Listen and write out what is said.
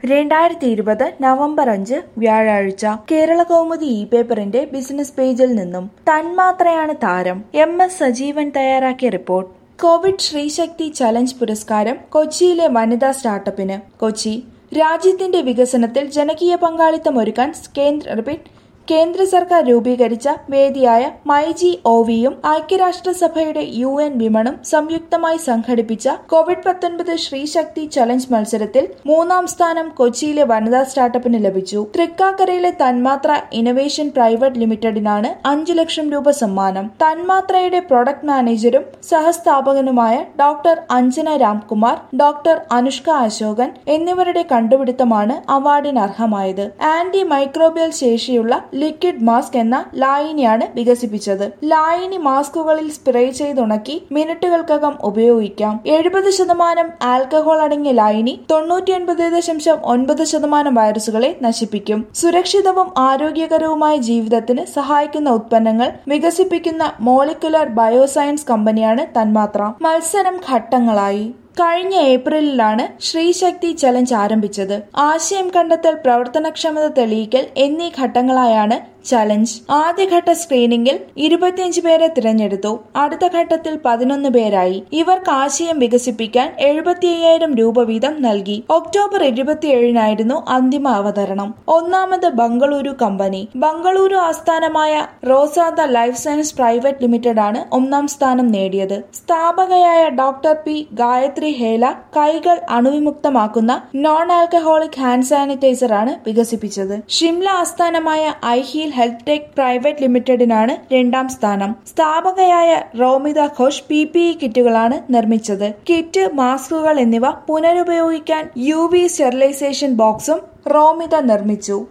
രണ്ടായിരത്തി ഇരുപത് നവംബർ അഞ്ച് വ്യാഴാഴ്ച കേരള കൗമുദി ഇ പേപ്പറിന്റെ ബിസിനസ് പേജിൽ നിന്നും തന്മാത്രയാണ് താരം എം എസ് സജീവൻ തയ്യാറാക്കിയ റിപ്പോർട്ട് കോവിഡ് ശ്രീശക്തി ചലഞ്ച് പുരസ്കാരം കൊച്ചിയിലെ വനിതാ സ്റ്റാർട്ടപ്പിന് കൊച്ചി രാജ്യത്തിന്റെ വികസനത്തിൽ ജനകീയ പങ്കാളിത്തം ഒരുക്കാൻ കേന്ദ്ര റിപ്പീറ്റ് കേന്ദ്ര സർക്കാർ രൂപീകരിച്ച വേദിയായ മൈജി ഒവിയും ഐക്യരാഷ്ട്രസഭയുടെ യു എൻ വിമണും സംയുക്തമായി സംഘടിപ്പിച്ച കോവിഡ് പത്തൊൻപത് ശ്രീശക്തി ചലഞ്ച് മത്സരത്തിൽ മൂന്നാം സ്ഥാനം കൊച്ചിയിലെ വനിതാ സ്റ്റാർട്ടപ്പിന് ലഭിച്ചു തൃക്കാക്കരയിലെ തന്മാത്ര ഇന്നവേഷൻ പ്രൈവറ്റ് ലിമിറ്റഡിനാണ് അഞ്ചു ലക്ഷം രൂപ സമ്മാനം തന്മാത്രയുടെ പ്രൊഡക്ട് മാനേജരും സഹസ്ഥാപകനുമായ ഡോക്ടർ അഞ്ജന രാംകുമാർ ഡോക്ടർ അനുഷ്ക അശോകൻ എന്നിവരുടെ കണ്ടുപിടുത്തമാണ് അവാർഡിന് അർഹമായത് ആന്റി മൈക്രോബിയൽ ശേഷിയുള്ള ലിക്വിഡ് മാസ്ക് എന്ന ലായിനിയാണ് വികസിപ്പിച്ചത് ലായിനി മാസ്കുകളിൽ സ്പ്രേ ചെയ്തുണക്കി മിനിറ്റുകൾക്കകം ഉപയോഗിക്കാം എഴുപത് ശതമാനം ആൽക്കഹോൾ അടങ്ങിയ ലായിനി തൊണ്ണൂറ്റിയൊൻപത് ദശാംശം ഒൻപത് ശതമാനം വൈറസുകളെ നശിപ്പിക്കും സുരക്ഷിതവും ആരോഗ്യകരവുമായ ജീവിതത്തിന് സഹായിക്കുന്ന ഉത്പന്നങ്ങൾ വികസിപ്പിക്കുന്ന മോളിക്കുലർ ബയോസയൻസ് കമ്പനിയാണ് തന്മാത്ര മത്സരം ഘട്ടങ്ങളായി കഴിഞ്ഞ ഏപ്രിലിലാണ് ശ്രീശക്തി ചലഞ്ച് ആരംഭിച്ചത് ആശയം കണ്ടെത്തൽ പ്രവർത്തനക്ഷമത തെളിയിക്കൽ എന്നീ ഘട്ടങ്ങളായാണ് ചലഞ്ച് ആദ്യഘട്ട സ്ക്രീനിംഗിൽ ഇരുപത്തിയഞ്ച് പേരെ തിരഞ്ഞെടുത്തു അടുത്ത ഘട്ടത്തിൽ പതിനൊന്ന് പേരായി ഇവർക്ക് ആശയം വികസിപ്പിക്കാൻ എഴുപത്തി അയ്യായിരം രൂപ വീതം നൽകി ഒക്ടോബർ ഇരുപത്തിയേഴിനായിരുന്നു അന്തിമ അവതരണം ഒന്നാമത് ബംഗളൂരു കമ്പനി ബംഗളൂരു ആസ്ഥാനമായ Rosada life science private limited ആണ് ഒന്നാം സ്ഥാനം നേടിയത് സ്ഥാപകയായ ഡോക്ടർ പി ഗായത്രി ഹേല കൈകൾ അണുവിമുക്തമാക്കുന്ന നോൺ ആൽക്കഹോളിക് ഹാൻഡ് സാനിറ്റൈസർ ആണ് വികസിപ്പിച്ചത് ഷിംല ആസ്ഥാനമായ ഐഹീൽ ഹെൽത്ത് ടെക് പ്രൈവറ്റ് ലിമിറ്റഡിനാണ് രണ്ടാം സ്ഥാനം സ്ഥാപകയായ Romita Ghosh P P E കിറ്റുകളാണ് നിർമ്മിച്ചത് കിറ്റ് മാസ്കുകൾ എന്നിവ പുനരുപയോഗിക്കാൻ യു വി സ്റ്റെറിലൈസേഷൻ ബോക്സും റോമിത നിർമ്മിച്ചു